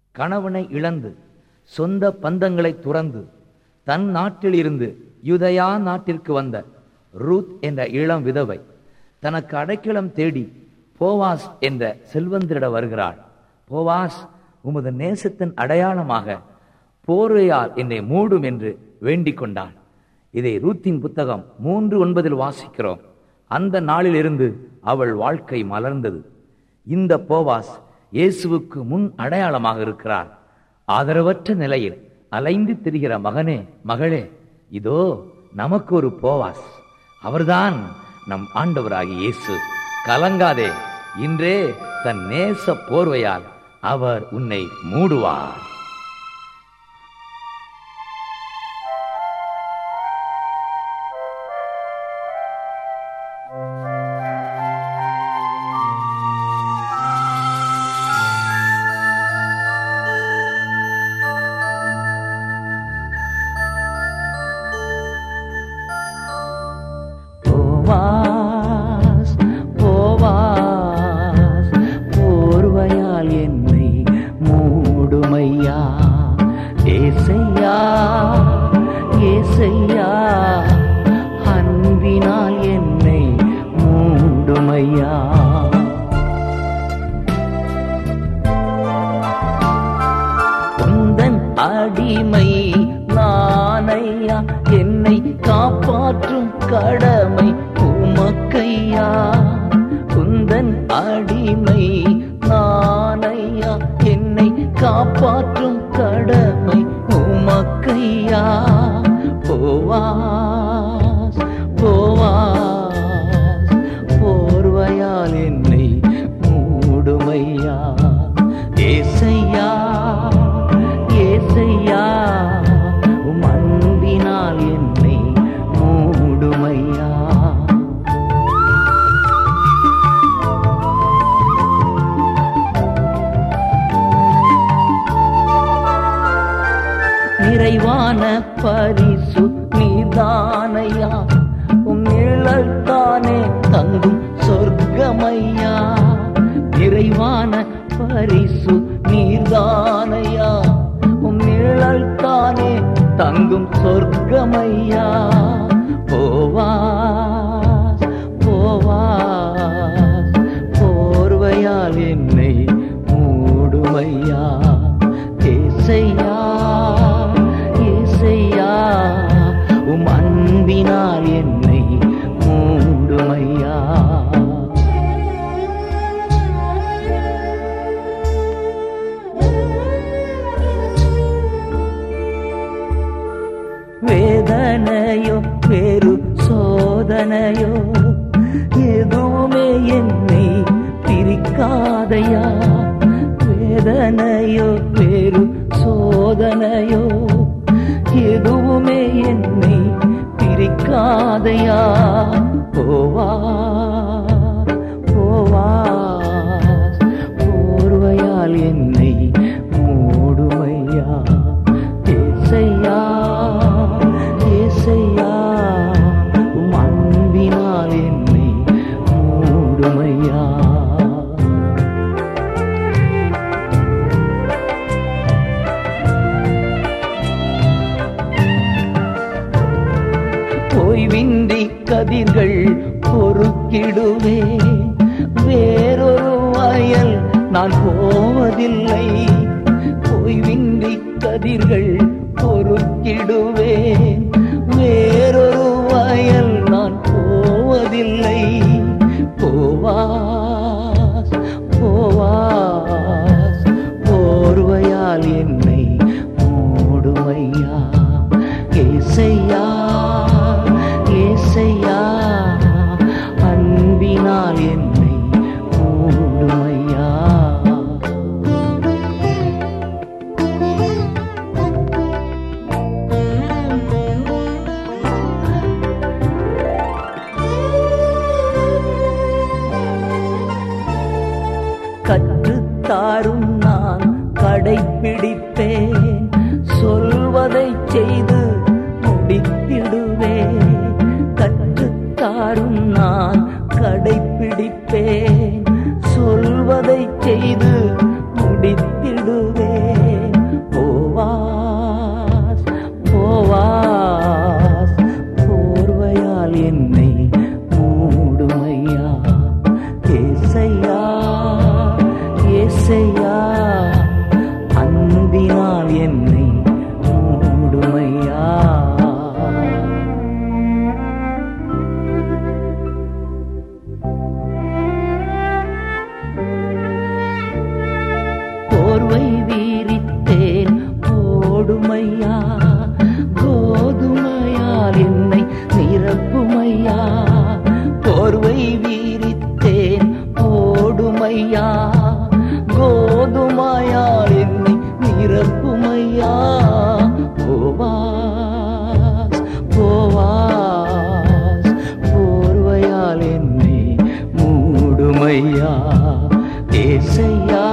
கணவனை இழந்து சொந்த பந்தங்களை துறந்து தன் நாட்டிலிருந்து யூதயா நாட்டிற்கு வந்த ரூத் என்ற இளம் விதவை தனக்கு அடைக்கலம் தேடி போவாஸ் என்ற செல்வந்திரிட வருகிறாள் போவாஸ் உமது நேசத்தின் அடையாளமாக போர்வையால் என்னை மூடும் என்று வேண்டிக் கொண்டாள் இதை ரூத்தின் புத்தகம் மூன்று ஒன்பதில் வாசிக்கிறோம் அந்த நாளிலிருந்து அவள் வாழ்க்கை மலர்ந்தது இந்த போவாஸ் இயேசுவுக்கு முன் அடையாளமாக இருக்கிறார் ஆதரவற்ற நிலையில் அலைந்து திரிகிற மகனே மகளே இதோ நமக்கு ஒரு போவாஸ் அவர்தான் நம் ஆண்டவராகிய இயேசு கலங்காதே இன்றே தன் நேச போர்வையால் அவர் உன்னை மூடுவார் போவாஸ் போவாஸ் போர்வையால் என்னை மூடுமையா ஏசையா ஏசையா அன்பினால் என்னை மூடுமையா உந்தன் அடிமை நானையா என்னை காப்பாற்றும் கடமை உமக்கையா உந்தன் அடிமை நானையா என்னை காப்பாற்றும் கடமை உமக்கையா போவாஸ் போவாஸ் போர்வையால் என்னை மூடுமையா ஏசையா ஏசையா உம் அன்பினால் என்னை மூடுமையா நிறைவான பரிசு நீதானையா உம் நிழல் தானே தங்கும் சொர்க்கமையா நிறைவான பரிசு நீர்தானையா உம் நிழல் தானே தங்கும் சொர்க்கமையா போவாஸ் போவாஸ் போர்வையால் என்னை மூடுமையா ஏசையா ஏசையா உம் அன்பினால் என்னை மூடுமையா வேதனையோ வேறு சோதனையோ எதுவுமே என்னை பிரிக்காதையா வேதனையோ வேறு சோதனையோ எதுவுமே என்னை பிரிக்காதையா போவா போவா போர்வையால் என்னை மூடுமையா ஏசையா ஏசையா உம் அன்பினால் என்னை மூடுமையா ஓய்வின்றி கதிர்கள் பொறுக்கிடுவேன் வேறொரு வயல் நான் போவதில்லை ஓய்வின்றி கதிர்கள் பொறுக்கிடுவேன் வேறொரு வயல் நான் போவதில்லை போவாஸ் போவாஸ் போர்வையால் என்னை மூடுமையா ஏசையா ஏசையா அன்பினால் என்னை மூடுமையா கற்றுத்தாரும் நான் கடைப்பிடிப்பேன் சொல்வதை செய்து முடித்திடுவேன் கற்றுத்தாரும் நான் கடைப்பிடிப்பேன் சொல்வதை செய்து முடித்திடுவேன் ஐயா ஏசையா